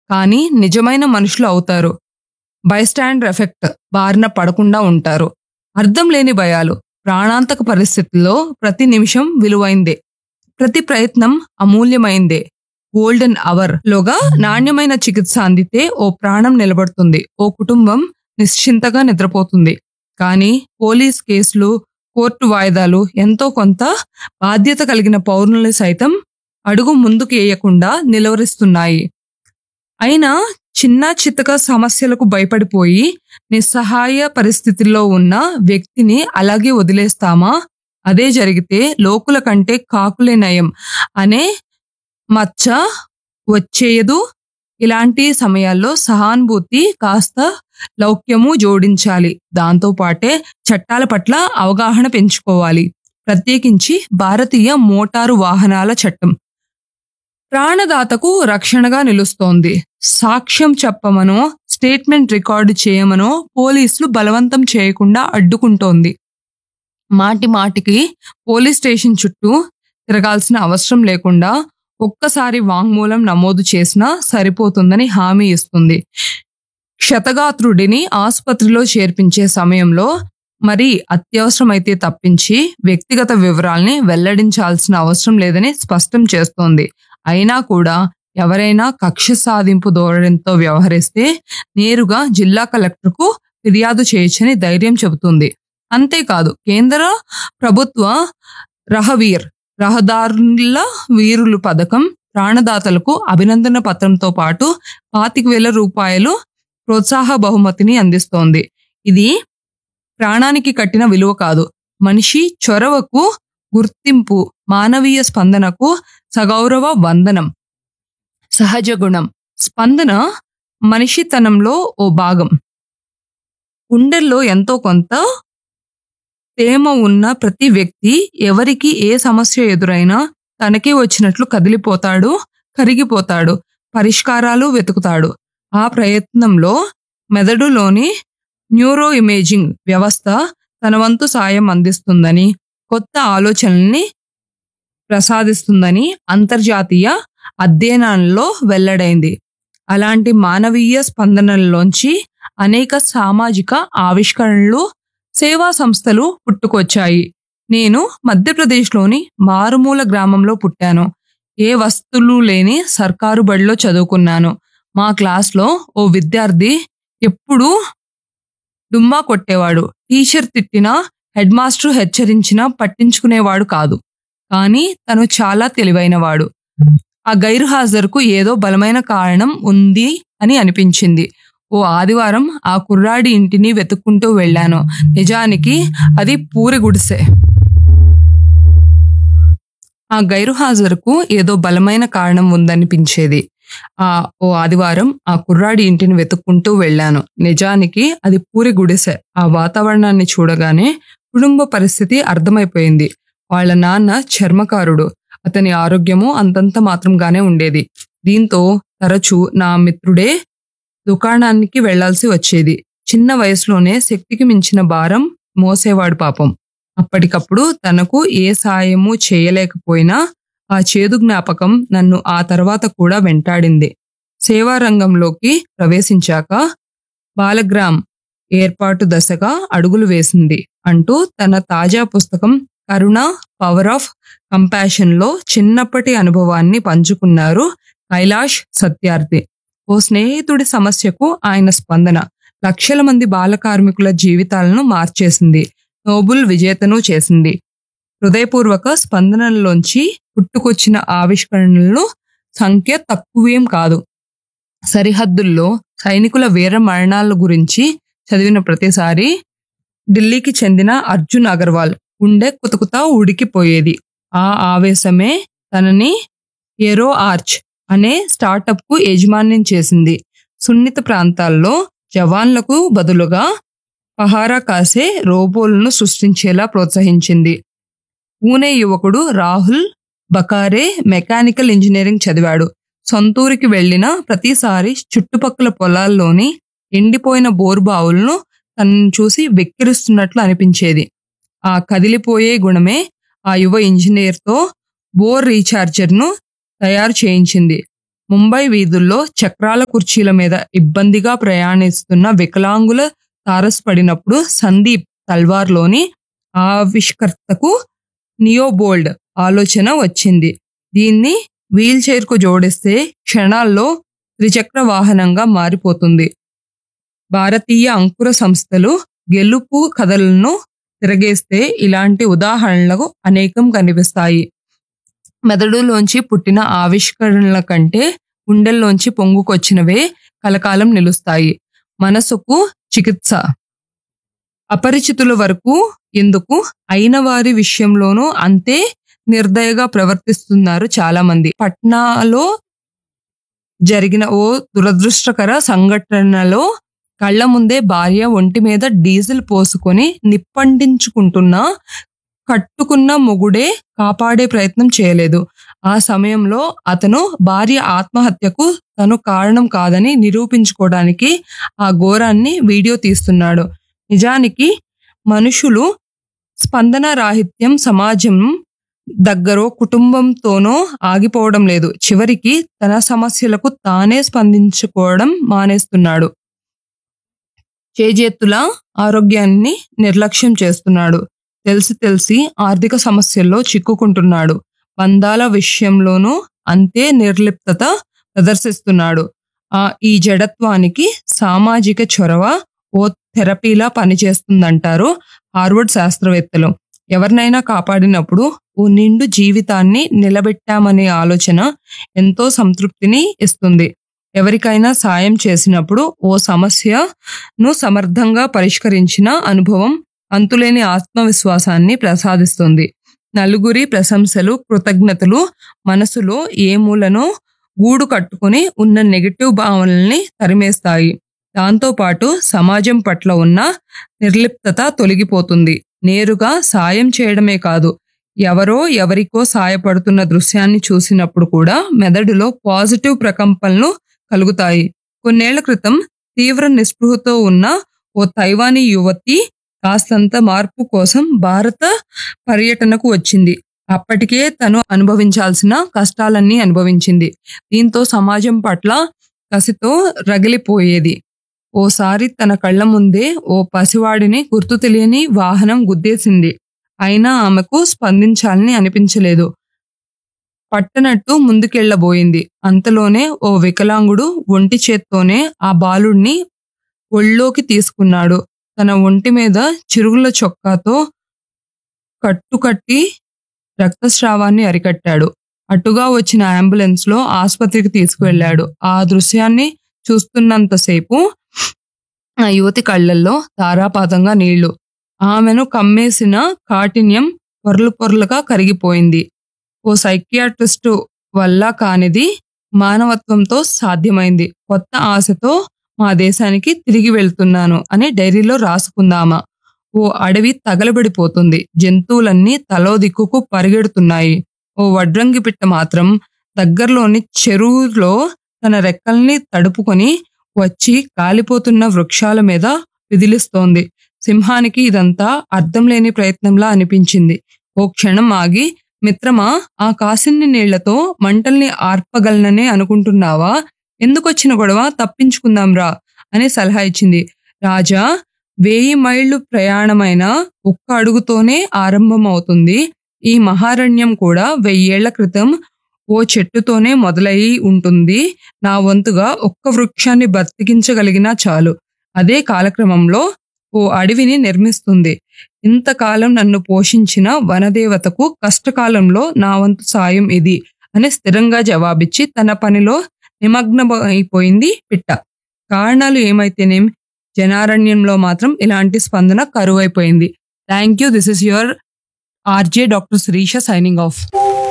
కానీ నిజమైన మనుషులు అవుతారు బైస్టాండర్ ఎఫెక్ట్ బారిన పడకుండా ఉంటారు అర్థం లేని భయాలు ప్రాణాంతక పరిస్థితుల్లో ప్రతి నిమిషం విలువైందే ప్రతి ప్రయత్నం అమూల్యమైందే గోల్డెన్ అవర్ లోగా నాణ్యమైన చికిత్స అందితే ఓ ప్రాణం నిలబడుతుంది ఓ కుటుంబం నిశ్చింతగా నిద్రపోతుంది కానీ పోలీస్ కేసులు కోర్టు వాయిదాలు ఎంతో కొంత బాధ్యత కలిగిన పౌరుల్ని సైతం అడుగు ముందుకు వేయకుండా నిలవరిస్తున్నాయి అయినా చిన్న చిత్తక సమస్యలకు భయపడిపోయి నిస్సహాయ పరిస్థితుల్లో ఉన్న వ్యక్తిని అలాగే వదిలేస్తామా అదే జరిగితే లోకుల కంటే కాకులే నయం అనే మచ్చ వచ్చేయదు ఇలాంటి సమయాల్లో సహానుభూతి కాస్త లౌక్యము జోడించాలి దాంతో పాటే చట్టాల పట్ల అవగాహన పెంచుకోవాలి ప్రత్యేకించి భారతీయ మోటారు వాహనాల చట్టం ప్రాణదాతకు రక్షణగా నిలుస్తోంది సాక్ష్యం చెప్పమనో స్టేట్మెంట్ రికార్డు చేయమనో పోలీసులు బలవంతం చేయకుండా అడ్డుకుంటోంది మాటి మాటికి పోలీస్ స్టేషన్ చుట్టూ తిరగాల్సిన అవసరం లేకుండా ఒక్కసారి వాంగ్మూలం నమోదు చేసినా సరిపోతుందని హామీ ఇస్తుంది క్షతగాత్రుడిని ఆసుపత్రిలో చేర్పించే సమయంలో మరి అత్యవసరమైతే తప్పించి వ్యక్తిగత వివరాల్ని వెల్లడించాల్సిన అవసరం లేదని స్పష్టం చేస్తోంది అయినా కూడా ఎవరైనా కక్ష సాధింపు ధోరణితో వ్యవహరిస్తే నేరుగా జిల్లా కలెక్టర్కు ఫిర్యాదు చేయొచ్చని ధైర్యం చెబుతుంది అంతేకాదు కేంద్ర ప్రభుత్వ రహవీర్ రహదారుల వీరులు పథకం ప్రాణదాతలకు అభినందన పత్రంతో పాటు పాతిక వేల రూపాయలు ప్రోత్సాహ బహుమతిని అందిస్తోంది ఇది ప్రాణానికి కట్టిన విలువ కాదు మనిషి చొరవకు గుర్తింపు మానవీయ స్పందనకు సగౌరవ వందనం సహజ గుణం స్పందన మనిషితనంలో ఓ భాగం గుండెల్లో ఎంతో కొంత తేమ ఉన్న ప్రతి వ్యక్తి ఎవరికి ఏ సమస్య ఎదురైనా తనకే వచ్చినట్లు కదిలిపోతాడు కరిగిపోతాడు పరిష్కారాలు వెతుకుతాడు ఆ ప్రయత్నంలో మెదడులోని న్యూరో ఇమేజింగ్ వ్యవస్థ తన వంతు సాయం అందిస్తుందని కొత్త ఆలోచనల్ని ప్రసాదిస్తుందని అంతర్జాతీయ అధ్యయనాల్లో వెల్లడైంది అలాంటి మానవీయ స్పందనల్లోంచి అనేక సామాజిక ఆవిష్కరణలు సేవా సంస్థలు పుట్టుకొచ్చాయి నేను మధ్యప్రదేశ్లోని మారుమూల గ్రామంలో పుట్టాను ఏ వస్తువులు లేని సర్కారు బడిలో చదువుకున్నాను మా క్లాస్లో ఓ విద్యార్థి ఎప్పుడూ డుమ్మా కొట్టేవాడు టీచర్ తిట్టినా హెడ్ మాస్టర్ హెచ్చరించినా పట్టించుకునేవాడు కాదు కానీ తను చాలా తెలివైనవాడు ఆ గైర్హాజరుకు ఏదో బలమైన కారణం ఉంది అని అనిపించింది ఓ ఆదివారం ఆ కుర్రాడి ఇంటిని వెతుక్కుంటూ వెళ్ళాను నిజానికి అది పూరి గుడిసె ఆ గైరుహాజరుకు ఏదో బలమైన కారణం ఉందనిపించేది ఆ ఓ ఆదివారం ఆ కుర్రాడి ఇంటిని వెతుక్కుంటూ వెళ్ళాను నిజానికి అది పూరి గుడిసె ఆ వాతావరణాన్ని చూడగానే కుటుంబ పరిస్థితి అర్థమైపోయింది వాళ్ళ నాన్న చర్మకారుడు అతని ఆరోగ్యము అంతంత మాత్రంగానే ఉండేది దీంతో తరచూ నా మిత్రుడే దుకాణానికి వెళ్లాల్సి వచ్చేది చిన్న వయసులోనే శక్తికి మించిన భారం మోసేవాడు పాపం అప్పటికప్పుడు తనకు ఏ సాయము చేయలేకపోయినా ఆ చేదు జ్ఞాపకం నన్ను ఆ తర్వాత కూడా వెంటాడింది సేవా రంగంలోకి ప్రవేశించాక బాలగ్రామ్ ఏర్పాటు దశగా అడుగులు వేసింది అంటూ తన తాజా పుస్తకం కరుణ పవర్ ఆఫ్ కంపాషన్లో చిన్నప్పటి అనుభవాన్ని పంచుకున్నారు కైలాష్ సత్యార్థి ఓ స్నేహితుడి సమస్యకు ఆయన స్పందన లక్షల మంది బాల కార్మికుల జీవితాలను మార్చేసింది నోబుల్ విజేతను చేసింది హృదయపూర్వక స్పందనల్లోంచి పుట్టుకొచ్చిన ఆవిష్కరణలు సంఖ్య తక్కువేం కాదు సరిహద్దుల్లో సైనికుల వీర మరణాల గురించి చదివిన ప్రతిసారి ఢిల్లీకి చెందిన అర్జున్ అగర్వాల్ గుండె కుతకుతా ఉడికిపోయేది ఆ ఆవేశమే తనని ఎరో ఆర్చ్ అనే స్టార్టప్కు యజమాన్యం చేసింది సున్నిత ప్రాంతాల్లో జవాన్లకు బదులుగా పహారా కాసే రోబోలను సృష్టించేలా ప్రోత్సహించింది పూణే యువకుడు రాహుల్ బకారే మెకానికల్ ఇంజనీరింగ్ చదివాడు సొంతూరికి వెళ్లిన ప్రతిసారి చుట్టుపక్కల పొలాల్లోని ఎండిపోయిన బోరుబావులను తనను చూసి వెక్కిరిస్తున్నట్లు అనిపించేది ఆ కదిలిపోయే గుణమే ఆ యువ ఇంజనీర్తో బోర్ రీఛార్జర్ను తయారు చేయించింది ముంబై వీధుల్లో చక్రాల కుర్చీల మీద ఇబ్బందిగా ప్రయాణిస్తున్న వికలాంగుల తారసపడినప్పుడు సందీప్ తల్వార్లోని ఆవిష్కర్తకు నియోబోల్డ్ ఆలోచన వచ్చింది దీన్ని వీల్ చైర్కు జోడిస్తే క్షణాల్లో త్రిచక్ర వాహనంగా మారిపోతుంది భారతీయ అంకుర సంస్థలు గెలుపు కథలను తిరగేస్తే ఇలాంటి ఉదాహరణలకు అనేకం కనిపిస్తాయి మెదడులోంచి పుట్టిన ఆవిష్కరణల కంటే గుండెల్లోంచి పొంగుకొచ్చినవే కలకాలం నిలుస్తాయి మనసుకు చికిత్స అపరిచితుల వరకు ఎందుకు అయిన వారి విషయంలోనూ అంతే నిర్దయగా ప్రవర్తిస్తున్నారు చాలా మంది పట్నాలో జరిగిన ఓ దురదృష్టకర సంఘటనలో కళ్ళ ముందే భార్య ఒంటి మీద డీజిల్ పోసుకొని నిప్పంటించుకుంటున్న కట్టుకున్న మొగుడే కాపాడే ప్రయత్నం చేయలేదు ఆ సమయంలో అతను భార్య ఆత్మహత్యకు తను కారణం కాదని నిరూపించుకోవడానికి ఆ ఘోరాన్ని వీడియో తీస్తున్నాడు నిజానికి మనుషులు స్పందన రాహిత్యం సమాజం దగ్గరో కుటుంబంతోనో ఆగిపోవడం లేదు చివరికి తన సమస్యలకు తానే స్పందించుకోవడం మానేస్తున్నాడు చేజేతుల ఆరోగ్యాన్ని నిర్లక్ష్యం చేస్తున్నాడు తెలిసి తెలిసి ఆర్థిక సమస్యల్లో చిక్కుకుంటున్నాడు బంధాల విషయంలోనూ అంతే నిర్లిప్తత ప్రదర్శిస్తున్నాడు ఆ ఈ జడత్వానికి సామాజిక చొరవ ఓ థెరపీలా పనిచేస్తుందంటారు హార్వర్డ్ శాస్త్రవేత్తలు ఎవరినైనా కాపాడినప్పుడు ఓ నిండు జీవితాన్ని నిలబెట్టామనే ఆలోచన ఎంతో సంతృప్తిని ఇస్తుంది ఎవరికైనా సాయం చేసినప్పుడు ఓ సమస్యను సమర్థంగా పరిష్కరించిన అనుభవం అంతులేని ఆత్మవిశ్వాసాన్ని ప్రసాదిస్తుంది నలుగురి ప్రశంసలు కృతజ్ఞతలు మనసులో ఏ మూలనో గూడు కట్టుకుని ఉన్న నెగటివ్ భావనల్ని తరిమేస్తాయి దాంతోపాటు సమాజం పట్ల ఉన్న నిర్లిప్తత తొలగిపోతుంది నేరుగా సాయం చేయడమే కాదు ఎవరో ఎవరికో సాయపడుతున్న దృశ్యాన్ని చూసినప్పుడు కూడా మెదడులో పాజిటివ్ ప్రకంపనలు కలుగుతాయి కొన్నేళ్ల క్రితం తీవ్ర నిస్పృహతో ఉన్న ఓ తైవానీ యువతి కాస్తంత మార్పు కోసం భారత పర్యటనకు వచ్చింది అప్పటికే తను అనుభవించాల్సిన కష్టాలన్నీ అనుభవించింది దీంతో సమాజం పట్ల కసితో రగిలిపోయేది ఓసారి తన కళ్ళ ముందే ఓ పసివాడిని గుర్తు తెలియని వాహనం గుద్దేసింది అయినా ఆమెకు స్పందించాలని అనిపించలేదు పట్టనట్టు ముందుకెళ్లబోయింది అంతలోనే ఓ వికలాంగుడు ఒంటి చేత్తోనే ఆ బాలుడిని ఒళ్ళోకి తీసుకున్నాడు తన ఒంటి మీద చిరుగుల చొక్కాతో కట్టుకట్టి రక్తస్రావాన్ని అరికట్టాడు అటుగా వచ్చిన అంబులెన్స్ లో ఆసుపత్రికి తీసుకువెళ్ళాడు ఆ దృశ్యాన్ని చూస్తున్నంతసేపు ఆ యువతి కళ్ళల్లో ధారాపాతంగా నీళ్లు ఆమెను కమ్మేసిన కాఠిన్యం పొరలు పొరలుగా కరిగిపోయింది ఓ సైకియాట్రిస్టు వల్ల కానిది మానవత్వంతో సాధ్యమైంది కొత్త ఆశతో మా దేశానికి తిరిగి వెళ్తున్నాను అని డైరీలో రాసుకుందామా ఓ అడవి తగలబడిపోతుంది జంతువులన్నీ తలో దిక్కుకు పరిగెడుతున్నాయి ఓ వడ్రంగి పిట్ట మాత్రం దగ్గరలోని చెరువులో తన రెక్కల్ని తడుపుకొని వచ్చి కాలిపోతున్న వృక్షాల మీద విదిలిస్తోంది సింహానికి ఇదంతా అర్థం లేని ప్రయత్నంలా అనిపించింది ఓ క్షణం ఆగి మిత్రమా ఆ కాసిన్ని నీళ్లతో మంటల్ని ఆర్పగలననే అనుకుంటున్నావా ఎందుకొచ్చిన గొడవ తప్పించుకుందాంరా అని సలహా ఇచ్చింది రాజా వేయి మైళ్ళు ప్రయాణమైన ఒక్క అడుగుతోనే ఆరంభమవుతుంది ఈ మహారణ్యం కూడా వెయ్యేళ్ల క్రితం ఓ చెట్టుతోనే మొదలయి ఉంటుంది నా వంతుగా ఒక్క వృక్షాన్ని బతికించగలిగినా చాలు అదే కాలక్రమంలో ఓ అడవిని నిర్మిస్తుంది ఇంతకాలం నన్ను పోషించిన వనదేవతకు కష్టకాలంలో నా వంతు సాయం ఇది అని స్థిరంగా జవాబిచ్చి తన పనిలో నిమగ్నమైపోయింది పిట్ట కారణాలు ఏమైతేనేం జనారణ్యంలో మాత్రం ఇలాంటి స్పందన కరువైపోయింది thank you this is your RJ doctor Shirisha signing of